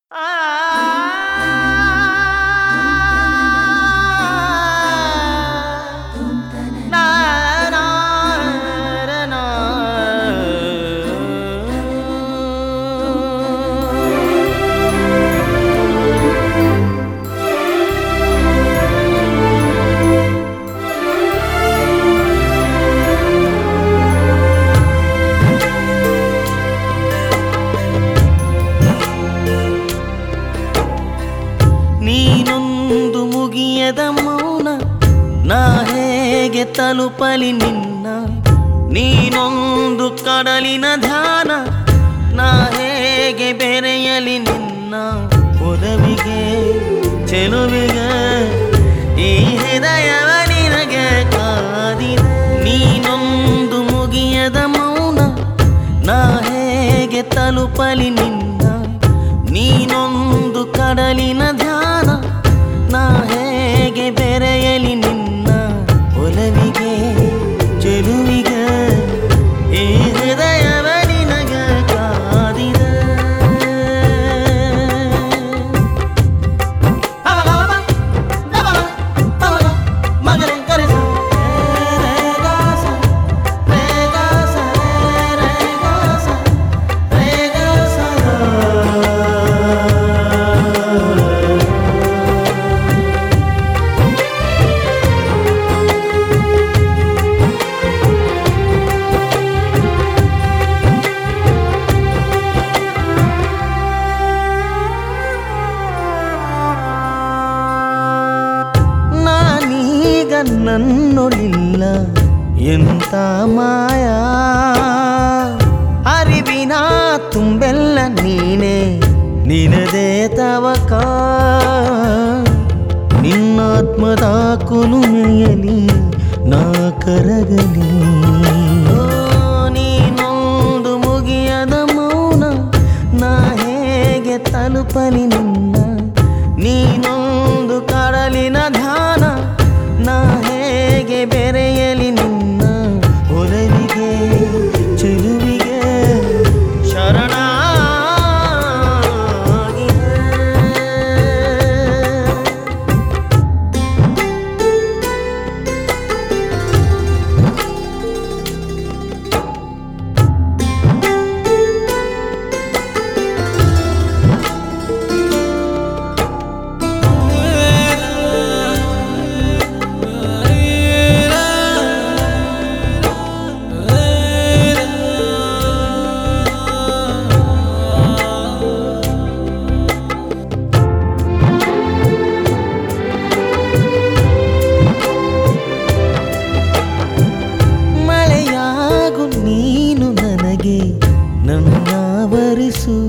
ನೀನೊಂದು ಮುಗಿಯದ ಮೌನ ನಾ ಹೇಗೆ ತಲುಪಲಿ ನಿನ್ನ ನೀನೊಂದು ಕಡಲಿನ ಧ್ಯಾನ ನಾ ಹೇಗೆ ಬೆರೆಯಲಿ ನಿನ್ನ ಒಲವಿಗೆ ಚೆಲುವಿಗೆ ಈ ಹೃದಯವ ನಿನಗೆ ಕಾದಿದೆ ನೀನೊಂದು ಮುಗಿಯದ ಮೌನ ನಾ ಹೇಗೆ ತಲುಪಲಿ ನಿನ್ನ ನೀನೊಂದು ಕಡಲಿನ ಧ್ಯಾನ ನಾ ಹೇಗೆ ಬೆರೆಯಲಿ ನಿನ್ನ ಒಲವಿಗೆ ಚೆಲುವಿಗೆ ಈ ಹೃದಯವ ನಿನಗ ಕಾದಿದೆ ಮಗನೇ ಕರೆಸು ರೇಗಾಸ ರೇಗಾಸ ರೇಗಾಸ ನಾನೀಗ ನನ್ನೊಳಿಲ್ಲ ಎಂತ ಮಾಯಾ ಅರಿವಿನ ತುಂಬೆಲ್ಲ ನೀನೆ ನಿನದೇ ತವಕ ನಿನ್ನಾತ್ಮದ ಕುಲುಮೆಯಲಿ ನಾ ಕರಗಲಿ ಓ, ನೀನೊಂದು ಮುಗಿಯದ ಮೌನ ನಾ ಹೇಗೆ ತಲುಪಲಿ ನಿನ್ನ ನೀನೊಂದು ಕಡಲಿನ ಧ್ಯಾನ ನಾ ಹೇಗೆ ಬೆರೆಯಲಿ ನಿನ್ನ ಒಲವಿಗೆ ಚೆಲುವಿಗೆ ಶರಣ ಮಳೆಯಾಗು ನೀನು ನನಗೆ ನನ್ನಾವರಿಸು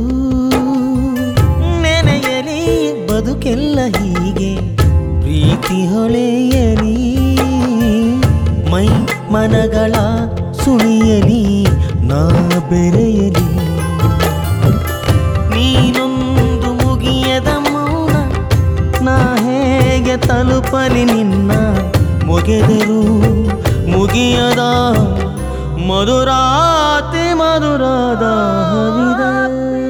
ನೆನೆಯಲಿ ಬದುಕೆಲ್ಲ ಹೀಗೆ ಪ್ರೀತಿ ಹೊಳೆಯಲಿ ಮೈ ಮನಗಳ ಸುಳಿಯಲಿ ನಾ ಬೆರೆಯಲಿ ನೀನೊಂದು ಮುಗಿಯದ ಮೌನ ನಾ ಹೇಗೆ ತಲುಪಲಿ ನಿನ್ನ ಮುಗೆದರು ಮುಗಿಯದ ಮಧುರಾತಿ ಮಧುರದ ಹವಿದ